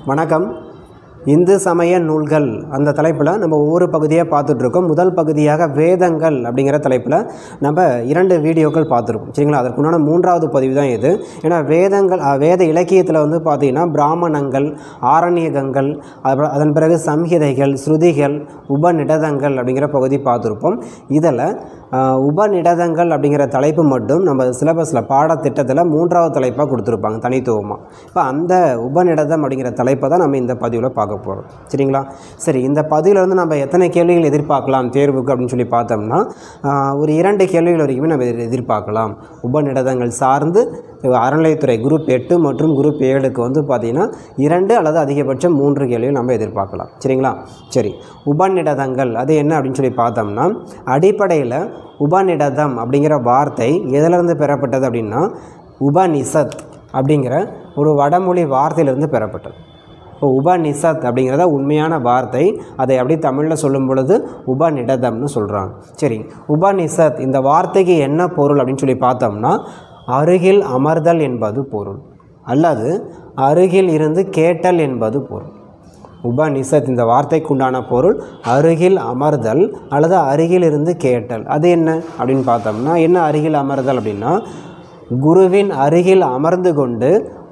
வணக்கம் இந்து சமய நூல்கள் அந்த தலைப்பில் நம்ம ஒவ்வொரு பகுதியாக பார்த்துட்ருக்கோம் முதல் பகுதியாக வேதங்கள் அப்படிங்கிற தலைப்பில் நம்ம இரண்டு வீடியோக்கள் பார்த்துருக்கோம் சரிங்களா அதற்குண்டான மூன்றாவது பதிவு தான் இது ஏன்னா வேதங்கள் அஹ், வேத இலக்கியத்தில் வந்து பார்த்திங்கன்னா பிராமணங்கள் ஆரண்யகங்கள் அப்புறம் அதன் பிறகு சம்ஹிதைகள் ஸ்ருதிகள் உபநிடதங்கள் அப்படிங்கிற பகுதி பார்த்துருப்போம் இதில் ஆஹ், உபநிடதங்கள் அப்படிங்கிற தலைப்பு மட்டும் நம்ம சிலபஸில் பாடத்திட்டத்தில் மூன்றாவது தலைப்பாக கொடுத்துருப்பாங்க தனித்துவமாக இப்போ அந்த உபநிடதம் அப்படிங்கிற தலைப்பை தான் நம்ம இந்த பதிவில் பார்க்க போகிறோம் சரிங்களா சரி இந்த பதிவில் வந்து நம்ம எத்தனை கேள்விகள் எதிர்பார்க்கலாம் தேர்வுக்கு அப்படின்னு சொல்லி பார்த்தோம்னா ஆஹ், ஒரு இரண்டு கேள்விகள் வரைக்குமே நம்ம எதிர்- எதிர்பார்க்கலாம் உபநிடதங்கள் சார்ந்து அறநிலையத்துறை குரூப் எட்டு மற்றும் குரூப் ஏழுக்கு வந்து பார்த்திங்கன்னா இரண்டு அல்லது அதிகபட்சம் மூன்று கேள்விகள் நம்ம எதிர்பார்க்கலாம் சரிங்களா சரி உபநிடதங்கள் அது என்ன அப்படின்னு சொல்லி பார்த்தோம்னா அடிப்படையில் உபநிடதம் அப்படிங்கிற வார்த்தை எதிலிருந்து பெறப்பட்டது அப்படின்னா உபனிஷத் அப்படிங்கிற ஒரு வடமொழி வார்த்தையிலிருந்து பெறப்பட்டது இப்போ உபநிஷத் அப்படிங்கிறத உண்மையான வார்த்தை அதை அப்படி தமிழில் சொல்லும் பொழுது உபநிடதம்னு சொல்கிறாங்க சரி உபநிஷத் இந்த வார்த்தைக்கு என்ன பொருள் அப்படின்னு சொல்லி பார்த்தோம்னா அருகில் அமர்தல் என்பது பொருள் அல்லது அருகில் இருந்து கேட்டல் என்பது பொருள் உபநிஷத் இந்த வார்த்தைக்குண்டான பொருள் அருகில் அமர்தல் அல்லது அருகில் இருந்து கேட்டல் அது என்ன அப்படின்னு பார்த்தோம்னா என்ன அருகில் அமர்தல் அப்படின்னா குருவின் அருகில் அமர்ந்து கொண்டு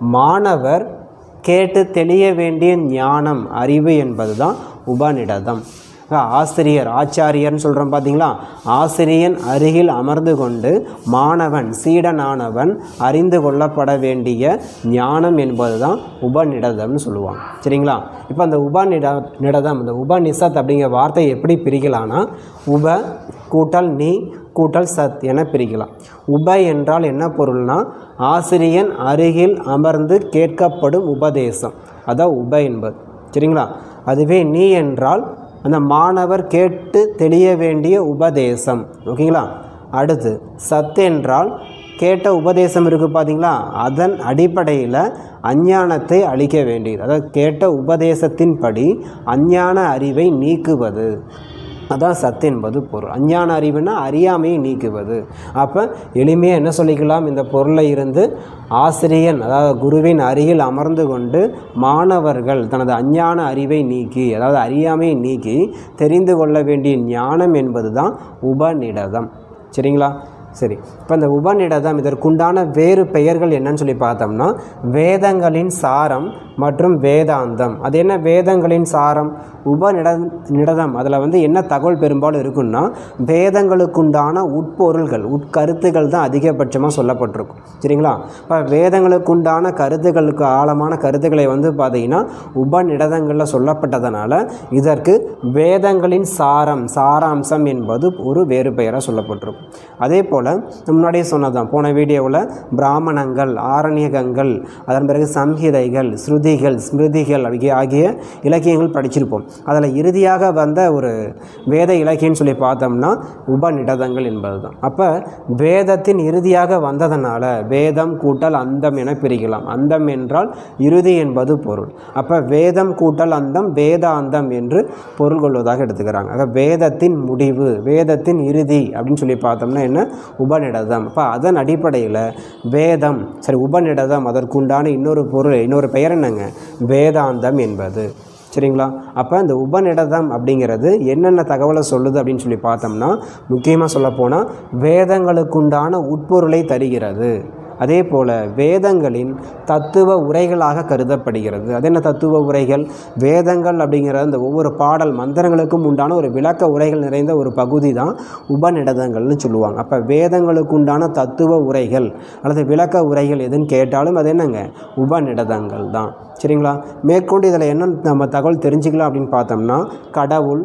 மாணவர் கேட்டு தெளிய வேண்டிய ஞானம் அறிவு என்பது தான் உபநிடதம் ஆசிரியர் ஆச்சாரியர்னு சொல்கிறோம் பார்த்தீங்களா ஆசிரியன் அருகில் அமர்ந்து கொண்டு மாணவன் சீடனானவன் அறிந்து கொள்ளப்பட வேண்டிய ஞானம் என்பது தான் உபநிடதம்னு சொல்லுவாங்க சரிங்களா இப்போ அந்த உபநிட நிடதம் இந்த உபநிஷத் அப்படிங்கிற வார்த்தையை எப்படி பிரிக்கலாம்னா உப கூட்டல் நீ கூட்டல் சத் என பிரிக்கலாம் உப என்றால் என்ன பொருள்னா ஆசிரியன் அருகில் அமர்ந்து கேட்கப்படும் உபதேசம் அதான் உப என்பது சரிங்களா அதுவே நீ என்றால் அந்த மாணவர் கேட்டு தெளிய வேண்டிய உபதேசம் ஓகேங்களா அடுத்து சத் என்றால் கேட்ட உபதேசம் இருக்குது பார்த்தீங்களா அதன் அடிப்படையில் அஞ்ஞானத்தை அழிக்க வேண்டியது அதாவது கேட்ட உபதேசத்தின்படி அஞ்ஞான அறிவை நீக்குவது அதான் சத்து என்பது பொருள் அஞ்ஞான அறிவுனா அறியாமையை நீக்குவது அப்போ எளிமையாக என்ன சொல்லிக்கலாம் இந்த பொருளை இருந்து ஆசிரியன் அதாவது குருவின் அருகில் அமர்ந்து கொண்டு மாணவர்கள் தனது அஞ்ஞான அறிவை நீக்கி அதாவது அறியாமையை நீக்கி தெரிந்து கொள்ள வேண்டிய ஞானம் என்பது தான் உபநிடதம் சரிங்களா சரி இப்போ இந்த உபநிடதம் இதற்குண்டான வேறு பெயர்கள் என்னன்னு சொல்லி பார்த்தோம்னா வேதங்களின் சாரம் மற்றும் வேதாந்தம் அது என்ன வேதங்களின் சாரம் உபநிட நிடதம் அதில் வந்து என்ன தகவல் பெரும்பாலும் இருக்குன்னா வேதங்களுக்குண்டான உட்பொருள்கள் உட்கருத்துக்கள் தான் அதிகபட்சமாக சொல்லப்பட்டிருக்கும் சரிங்களா இப்போ வேதங்களுக்குண்டான கருத்துக்களுக்கு ஆழமான கருத்துக்களை வந்து பார்த்தீங்கன்னா உபநிடதங்களில் சொல்லப்பட்டதனால இதற்கு வேதங்களின் சாரம் சாராம்சம் என்பது ஒரு வேறு பெயராக சொல்லப்பட்டிருக்கும் அதே போல் முன்னாடியே சொன்னதான் போன வீடியோவில் பிராமணங்கள் ஆரண்யகங்கள் அதன் பிறகு சம்ஹிதைகள் ஸ்ருதிகள் ஸ்மிருதிகள் ஆகிய ஆகிய இலக்கியங்கள் படிச்சிருப்போம் அதில் இறுதியாக வந்த ஒரு வேத இலக்கியம்னு சொல்லி பார்த்தோம்னா உபநிடதங்கள் என்பது தான் அப்போ வேதத்தின் இறுதியாக வந்ததனால வேதம் கூட்டல் அந்தம் என பிரிக்கலாம் அந்தம் என்றால் இறுதி என்பது பொருள் அப்போ வேதம் கூட்டல் அந்தம் வேதாந்தம் என்று பொருள் கொள்வதாக எடுத்துக்கிறாங்க ஆக வேதத்தின் முடிவு வேதத்தின் இறுதி அப்படின்னு சொல்லி பார்த்தோம்னா என்ன உபநிடதம் அப்போ அதன் அடிப்படையில் வேதம் சரி உபநிடதம் அதற்குண்டான இன்னொரு பொருள் இன்னொரு பெயர் என்னங்க வேதாந்தம் என்பது சரிங்களா அப்போ இந்த உபநிடதம் அப்படிங்கிறது என்னென்ன தகவலை சொல்லுது அப்படின்னு சொல்லி பார்த்தோம்னா முக்கியமாக சொல்லப்போனால் வேதங்களுக்குண்டான உட்பொருளை தருகிறது அதே போல் வேதங்களின் தத்துவ உரைகளாக கருதப்படுகிறது அது என்ன தத்துவ உரைகள் வேதங்கள் அப்படிங்கிற இந்த ஒவ்வொரு பாடல் மந்திரங்களுக்கும் உண்டான ஒரு விளக்க உரைகள் நிறைந்த ஒரு பகுதி தான் உபநிடதங்கள்னு சொல்லுவாங்க அப்போ வேதங்களுக்கு உண்டான தத்துவ உரைகள் அல்லது விளக்க உரைகள் எதுன்னு கேட்டாலும் அது என்னங்க உபநிடதங்கள் தான் சரிங்களா மேற்கொண்டு இதில் என்ன நம்ம தகவல் தெரிஞ்சுக்கலாம் அப்படின்னு பார்த்தோம்னா கடவுள்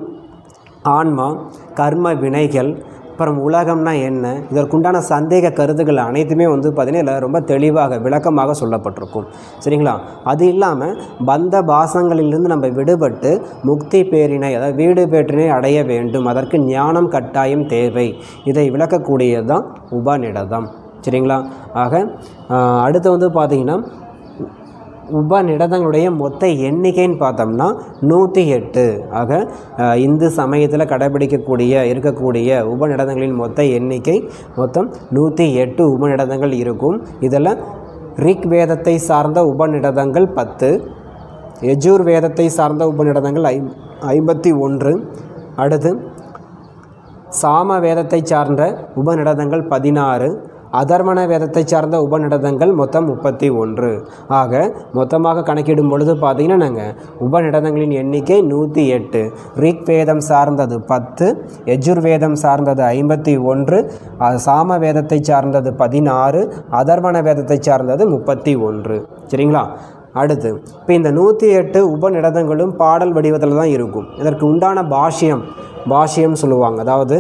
ஆன்மா கர்ம வினைகள் அப்புறம் உலகம்னா என்ன இதற்குண்டான சந்தேக கருத்துக்கள் அனைத்துமே வந்து பார்த்திங்கன்னா இதில் ரொம்ப தெளிவாக விளக்கமாக சொல்லப்பட்டிருக்கும் சரிங்களா அது இல்லாமல் பந்த பாசங்களிலிருந்து நம்ம விடுபட்டு முக்தி பேரினை அதாவது வீடு பேற்றினை அடைய வேண்டும் அதற்கு ஞானம் கட்டாயம் தேவை இதை விளக்கக்கூடியது தான் உபநிடதம் சரிங்களா ஆக ஆஹ், அடுத்து வந்து பார்த்திங்கன்னா உபநிடதங்களுடைய மொத்த எண்ணிக்கைன்னு பார்த்தோம்னா நூற்றி எட்டு ஆக அஹ், இந்து சமயத்தில் கடைபிடிக்கக்கூடிய இருக்கக்கூடிய உபநிடதங்களின் மொத்த எண்ணிக்கை மொத்தம் நூற்றி எட்டு உபநிடதங்கள் இருக்கும் இதில் ரிக் வேதத்தை சார்ந்த உபநிடதங்கள் பத்து யஜூர் வேதத்தை சார்ந்த உபநிடதங்கள் ஐ ஐம்பத்தி ஒன்று அடுத்து சாம வேதத்தை சார்ந்த உபநிடதங்கள் பதினாறு அதர்வண வேதத்தை சார்ந்த உபநிடதங்கள் மொத்தம் முப்பத்தி ஒன்று ஆக மொத்தமாக கணக்கிடும் பொழுது பார்த்தீங்கன்னா நாங்கள் உபநிடதங்களின் எண்ணிக்கை நூற்றி எட்டு ரிக் வேதம் சார்ந்தது பத்து யஜுர்வேதம் சார்ந்தது ஐம்பத்தி ஒன்று அ- சாம வேதத்தை சார்ந்தது பதினாறு அதர்வண வேதத்தை சார்ந்தது முப்பத்தி ஒன்று சரிங்களா அடுத்து இப்போ இந்த நூற்றி எட்டு உபநிடதங்களும் பாடல் வடிவத்தில் தான் இருக்கும் இதற்கு உண்டான பாஷ்யம் பாஷ்யம் சொல்லுவாங்க அதாவது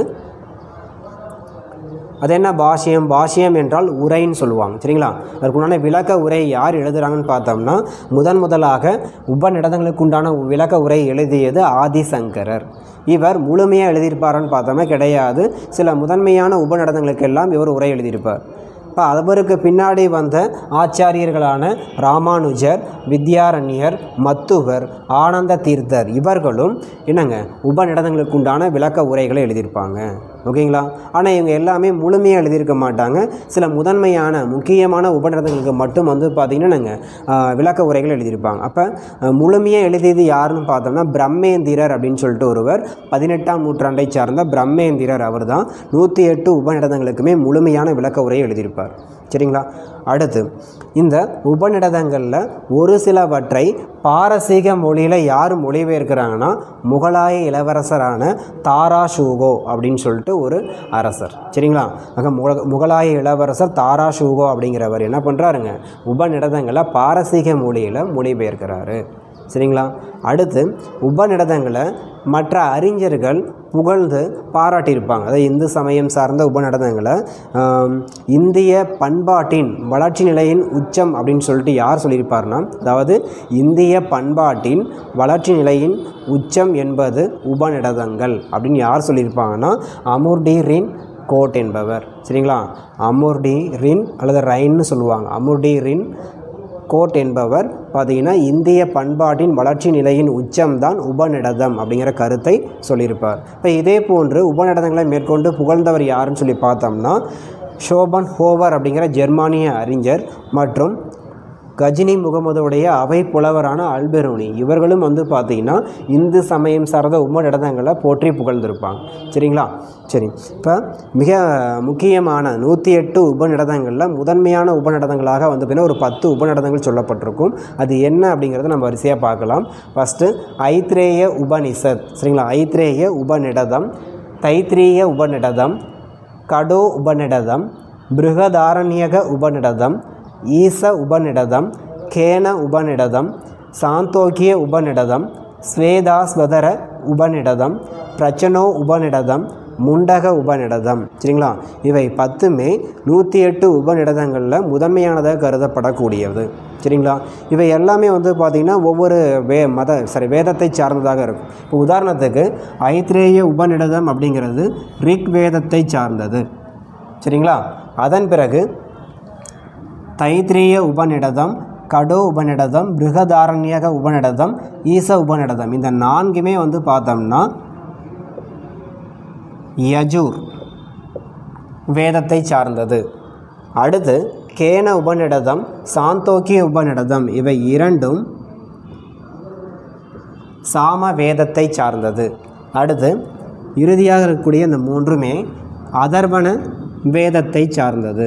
அது என்ன பாஷ்யம் பாஷ்யம் என்றால் உரைன்னு சொல்லுவாங்க சரிங்களா அதற்கு உண்டான விளக்க உரை யார் எழுதுறாங்கன்னு பார்த்தோம்னா முதன் முதலாக உபநிடதங்களுக்கு உண்டான விளக்க உரை எழுதியது ஆதிசங்கரர் இவர் முழுமையாக எழுதியிருப்பாரான்னு பார்த்தோம்னா கிடையாது சில முதன்மையான உபநிடதங்களுக்கெல்லாம் இவர் உரை எழுதியிருப்பார் இப்போ அவருக்கு பின்னாடி வந்த ஆச்சாரியர்களான ராமானுஜர் வித்யாரண்யர் மத்துவர் ஆனந்த தீர்த்தர் இவர்களும் என்னங்க உபநிடதங்களுக்கு உண்டான விளக்க உரைகளை எழுதியிருப்பாங்க ஓகேங்களா ஆனால் இவங்க எல்லாமே முழுமையாக எழுதியிருக்க மாட்டாங்க சில முதன்மையான முக்கியமான உபநிடதங்களுக்கு மட்டும் வந்து பார்த்திங்கன்னா நாங்கள் விளக்க உரைகள் எழுதியிருப்பாங்க அப்போ முழுமையாக எழுதியது யாருன்னு பார்த்தோம்னா பிரம்மேந்திரர் அப்படின்னு சொல்லிட்டு ஒருவர் பதினெட்டாம் நூற்றாண்டை சார்ந்த பிரம்மேந்திரர் அவர் தான் நூற்றி எட்டு உபநிடதங்களுக்குமே முழுமையான விளக்க உரையை எழுதியிருப்பார் சரிங்களா அடுத்து இந்த உபநிடதங்களில் ஒரு சிலவற்றை பாரசீக மொழியில் யார் மொழிபெயர்க்கிறாங்கன்னா முகலாய இளவரசரான தாராஷூகோ அப்படின்னு சொல்லிட்டு ஒரு அரசர் சரிங்களா ஆக முக முகலாய இளவரசர் தாராஷூகோ அப்படிங்கிறவர் என்ன பண்ணுறாருங்க உபநிடதங்களை பாரசீக மொழியில் மொழிபெயர்க்கிறாரு சரிங்களா அடுத்து உபநிடதங்களை மற்ற அறிஞர்கள் புகழ்ந்து பாராட்டியிருப்பாங்க அதாவது இந்து சமயம் சார்ந்த உபநிடதங்களை ஆம், இந்திய பண்பாட்டின் வளர்ச்சி நிலையின் உச்சம் அப்படின்னு சொல்லிட்டு யார் சொல்லியிருப்பார்னா அதாவது இந்திய பண்பாட்டின் வளர்ச்சி நிலையின் உச்சம் என்பது உபநிடதங்கள் அப்படின்னு யார் சொல்லியிருப்பாங்கன்னா அமுர்டி ரின் கோட் என்பவர் சரிங்களா அமுர்டி ரின் அல்லது ரைன்னு சொல்லுவாங்க அமுர்டி ரின் கோட் என்பவர் பார்த்தீங்கன்னா இந்திய பண்பாட்டின் வளர்ச்சி நிலையின் உச்சம்தான் உபநிடதம் அப்படிங்கிற கருத்தை சொல்லியிருப்பார் இப்போ இதே போன்று உபநிடதங்களை மேற்கொண்டு புகழ்ந்தவர் யாருன்னு சொல்லி பார்த்தோம்னா ஷோபன் ஹோவர் அப்படிங்கிற ஜெர்மானிய அறிஞர் மற்றும் கஜினி முகமதுடைய அவை புலவரான அல்பெரோனி இவர்களும் வந்து பார்த்தீங்கன்னா இந்து சமயம் சார்ந்த உபநிடதங்களை போற்றி புகழ்ந்திருப்பாங்க சரிங்களா சரி இப்போ மிக முக்கியமான நூற்றி எட்டு உபநிடதங்களில் முதன்மையான உபநிடதங்களாக வந்து பார்த்தீங்கன்னா ஒரு பத்து உபநிடதங்கள் சொல்லப்பட்டிருக்கும் அது என்ன அப்படிங்கிறத நம்ம வரிசையாக பார்க்கலாம் ஃபஸ்ட்டு ஐத்ரேய உபனிஷத் சரிங்களா ஐத்ரேய உபநிடதம் தைத்திரேய உபநிடதம் கடோ உபநிடதம் பிருகதாரண்யக உபநிடதம் ஈச உபநிடதம் கேன உபநிடதம் சாந்தோக்கிய உபநிடதம் ஸ்வேதாஸ்வதர உபநிடதம் பிரச்சனோ உபநிடதம் முண்டக உபநிடதம் சரிங்களா இவை பத்துமே நூற்றி எட்டு உபநிடதங்களில் முதன்மையானதாக கருதப்படக்கூடியது சரிங்களா இவை எல்லாமே வந்து பார்த்திங்கன்னா ஒவ்வொரு வே மத சரி வேதத்தை சார்ந்ததாக இருக்கும் இப்போ உதாரணத்துக்கு ஐத்ரேய உபநிடதம் அப்படிங்கிறது ரிக் வேதத்தை சார்ந்தது சரிங்களா அதன் பிறகு தைத்திரிய உபநிடதம் கடோ உபநிடதம் பிருகதாரண்யக உபநிடதம் ஈச உபநிடதம் இந்த நான்குமே வந்து பார்த்தோம்னா யஜூர் வேதத்தை சார்ந்தது அடுத்து கேன உபநிடதம் சாந்தோக்கிய உபநிடதம் இவை இரண்டும் சாம வேதத்தை சார்ந்தது அடுத்து இறுதியாக இருக்கக்கூடிய இந்த மூன்றுமே அதர்வன வேதத்தை சார்ந்தது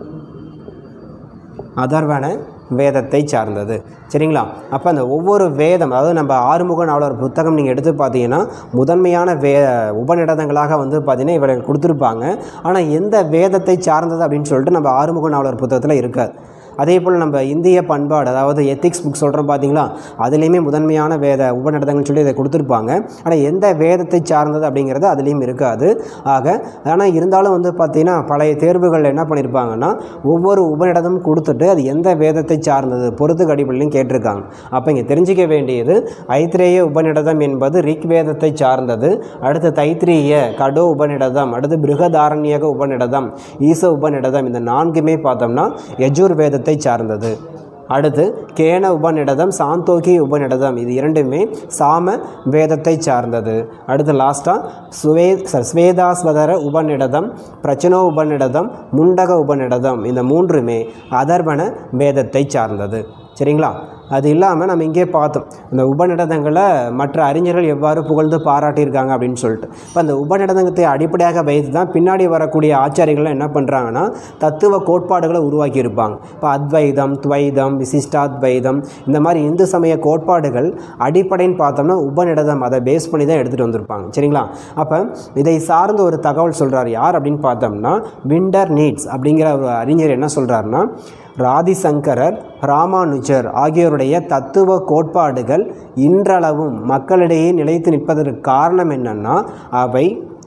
அதர்வன வேதத்தை சார்ந்தது சரிங்களா அப்போ அந்த ஒவ்வொரு வேதம் அதாவது நம்ம ஆறுமுக நாவலர் புத்தகம் நீங்கள் எடுத்து பார்த்தீங்கன்னா முதன்மையான வே உபநிடதங்களாக வந்து பார்த்தீங்கன்னா இவரை கொடுத்துருப்பாங்க ஆனால் எந்த வேதத்தை சார்ந்தது அப்படின்னு சொல்லிட்டு நம்ம ஆறுமுக நாவலர் புத்தகத்தில் இருக்காது அதே போல் நம்ம இந்திய பண்பாடு அதாவது எத்திக்ஸ் புக் சொல்கிறோம் பார்த்தீங்களா அதுலேயுமே முதன்மையான வேத உபநிடதங்கள்னு சொல்லி இதை கொடுத்துருப்பாங்க ஆனால் எந்த வேதத்தை சார்ந்தது அப்படிங்கிறது அதுலேயும் இருக்காது ஆக ஆனால் இருந்தாலும் வந்து பார்த்திங்கன்னா பழைய தேர்வுகள் என்ன பண்ணியிருப்பாங்கன்னா ஒவ்வொரு உபநிடதம் கொடுத்துட்டு அது எந்த வேதத்தை சார்ந்தது பொறுத்துக்கு அடிப்படையிலும் கேட்டிருக்காங்க அப்போ இங்கே தெரிஞ்சிக்க வேண்டியது ஐத்திரேய உபநிடதம் என்பது ரிக் வேதத்தை சார்ந்தது அடுத்து தைத்திரிய கடோ உபநிடதம் அடுத்து பிருகதாரண்யக உபநிடதம் ஈச உபநிடதம் இந்த நான்குமே பார்த்தோம்னா யஜுர் வேதத்தை சார்ந்தது அடுத்து கேன உபநிடதம் சாந்தோகி உபநிடதம் இது இரண்டுமே சாம வேதத்தை சார்ந்தது அடுத்து லாஸ்ட்டாக சுவே ச- ஸ்வேதாஸ்வதர உபநிடதம் பிரச்சனோ உபநிடதம் முண்டக உபநிடதம் இந்த மூன்றுமே அதர்வன வேதத்தை சார்ந்தது சரிங்களா அது இல்லாமல் நம்ம இங்கே பார்த்தோம் இந்த உபநிடதங்களை மற்ற அறிஞர்கள் எவ்வாறு புகழ்ந்து பாராட்டியிருக்காங்க அப்படின்னு சொல்லிட்டு இப்போ அந்த உபநிடதங்கத்தை அடிப்படையாக வைத்து தான் பின்னாடி வரக்கூடிய ஆச்சாரிகள் என்ன பண்ணுறாங்கன்னா தத்துவ கோட்பாடுகளை உருவாக்கி இருப்பாங்க இப்போ அத்வைதம் துவைதம் விசிஷ்டாத்வைதம் இந்த மாதிரி இந்து சமய கோட்பாடுகள் அடிப்படைன்னு பார்த்தோம்னா உபநிடதம் அதை பேஸ் பண்ணி தான் எடுத்துகிட்டு வந்திருப்பாங்க சரிங்களா அப்போ இதை சார்ந்த ஒரு தகவல் சொல்கிறார் யார் அப்படின்னு பார்த்தோம்னா விண்டர் நீட்ஸ் அப்படிங்கிற ஒரு அறிஞர் என்ன சொல்கிறாருன்னா ராதிசங்கரர் ராமானுஜர் ஆகியோருடைய தத்துவ கோட்பாடுகள் இன்றளவும் மக்களிடையே நிலைத்து நிற்பதற்கு காரணம் என்னன்னா அவை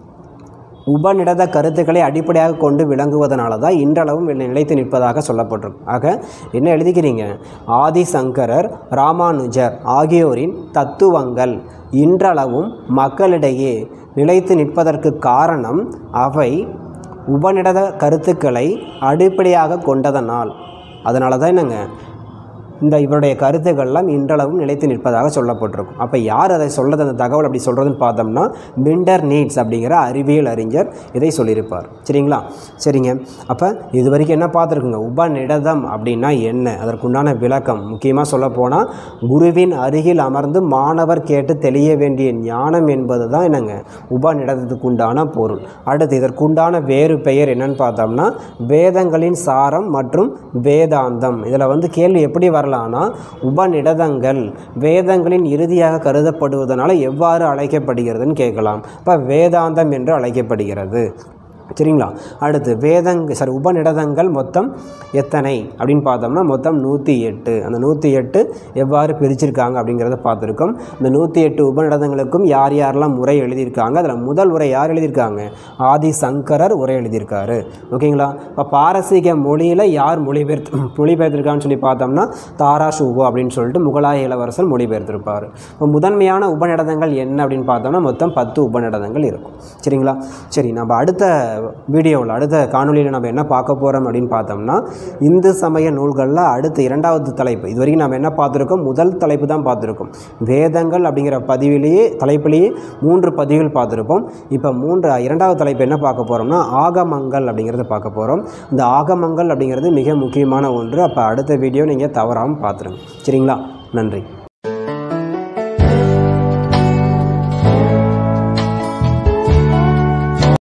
உபநிடத கருத்துக்களை அடிப்படையாக கொண்டு விளங்குவதனால தான் இன்றளவும் நிலைத்து நிற்பதாக சொல்லப்பட்டிருக்கும் ஆக என்ன எழுதிக்கிறீங்க ஆதிசங்கரர் ராமானுஜர் ஆகியோரின் தத்துவங்கள் இன்றளவும் மக்களிடையே நிலைத்து நிற்பதற்கு காரணம் அவை உபநிடத கருத்துக்களை அடிப்படையாக கொண்டதனால் அதனால தான் என்னங்க இந்த இவருடைய கருத்துக்கள்லாம் இன்றளவும் நிலைத்து நிற்பதாக சொல்லப்பட்டிருக்கும் அப்போ யார் அதை சொல்கிறது அந்த தகவல் அப்படி சொல்கிறதுன்னு பார்த்தோம்னா பிண்டர் நீட்ஸ் அப்படிங்கிற அறிவியல் அறிஞர் இதை சொல்லியிருப்பார் சரிங்களா சரிங்க அப்போ இது வரைக்கும் என்ன பார்த்துருக்குங்க உபநிடதம் அப்படின்னா என்ன அதற்குண்டான விளக்கம் முக்கியமாக சொல்லப்போனால் குருவின் அருகில் அமர்ந்து மாணவர் கேட்டு தெளிய வேண்டிய ஞானம் என்பது தான் என்னங்க உபநிடதத்துக்கு உண்டான பொருள் அடுத்து இதற்குண்டான வேறு பெயர் என்னன்னு பார்த்தோம்னா வேதங்களின் சாரம் மற்றும் வேதாந்தம் இதில் வந்து கேள்வி எப்படி வரலான்னா உபநிடதங்கள் வேதங்களின் இறுதியாக கருதப்படுவதனால எவ்வாறு அழைக்கப்படுகிறதுன்னு கேட்கலாம் இப்போ வேதாந்தம் என்று அழைக்கப்படுகிறது சரிங்களா அடுத்து வேதங்க சாரி உபநிடதங்கள் மொத்தம் எத்தனை அப்படின்னு பார்த்தோம்னா மொத்தம் நூற்றி எட்டு அந்த நூற்றி எட்டு எவ்வாறு பிரிச்சிருக்காங்க அப்படிங்கிறத பார்த்துருக்கோம் இந்த நூற்றி எட்டு உபநிடதங்களுக்கும் யார் யாரெல்லாம் உரை எழுதியிருக்காங்க அதில் முதல் உரை யார் எழுதியிருக்காங்க ஆதி சங்கரர் உரை எழுதியிருக்காரு ஓகேங்களா இப்போ பாரசீக மொழியில் யார் மொழிபெயர்த்து மொழிபெயர்த்திருக்கான்னு சொல்லி பார்த்தோம்னா தாரா ஷூகோ அப்படின்னு சொல்லிட்டு முகலாய இளவரசர் மொழிபெயர்த்திருப்பார் இப்போ முதன்மையான உபநிடதங்கள் என்ன அப்படின்னு பார்த்தோம்னா மொத்தம் பத்து உபநிடதங்கள் இருக்கும் சரிங்களா சரி நம்ம அடுத்த வீடியோவில் அடுத்த காணொலியில் நம்ம என்ன பார்க்க போகிறோம் அப்படின்னு பார்த்தோம்னா இந்து சமய நூல்களில் அடுத்த இரண்டாவது தலைப்பு இது வரைக்கும் நம்ம என்ன பார்த்துருக்கோம் முதல் தலைப்பு தான் பார்த்துருக்கோம் வேதங்கள் அப்படிங்கிற பதிவிலேயே தலைப்பிலேயே மூன்று பதிவுகள் பார்த்துருப்போம் இப்போ மூன்று இரண்டாவது தலைப்பு என்ன பார்க்க போகிறோம்னா ஆகமங்கள் அப்படிங்கிறத பார்க்க போகிறோம் இந்த ஆகமங்கள் அப்படிங்கிறது மிக முக்கியமான ஒன்று அப்போ அடுத்த வீடியோ நீங்கள் தவறாமல் பார்த்துருங்க சரிங்களா நன்றி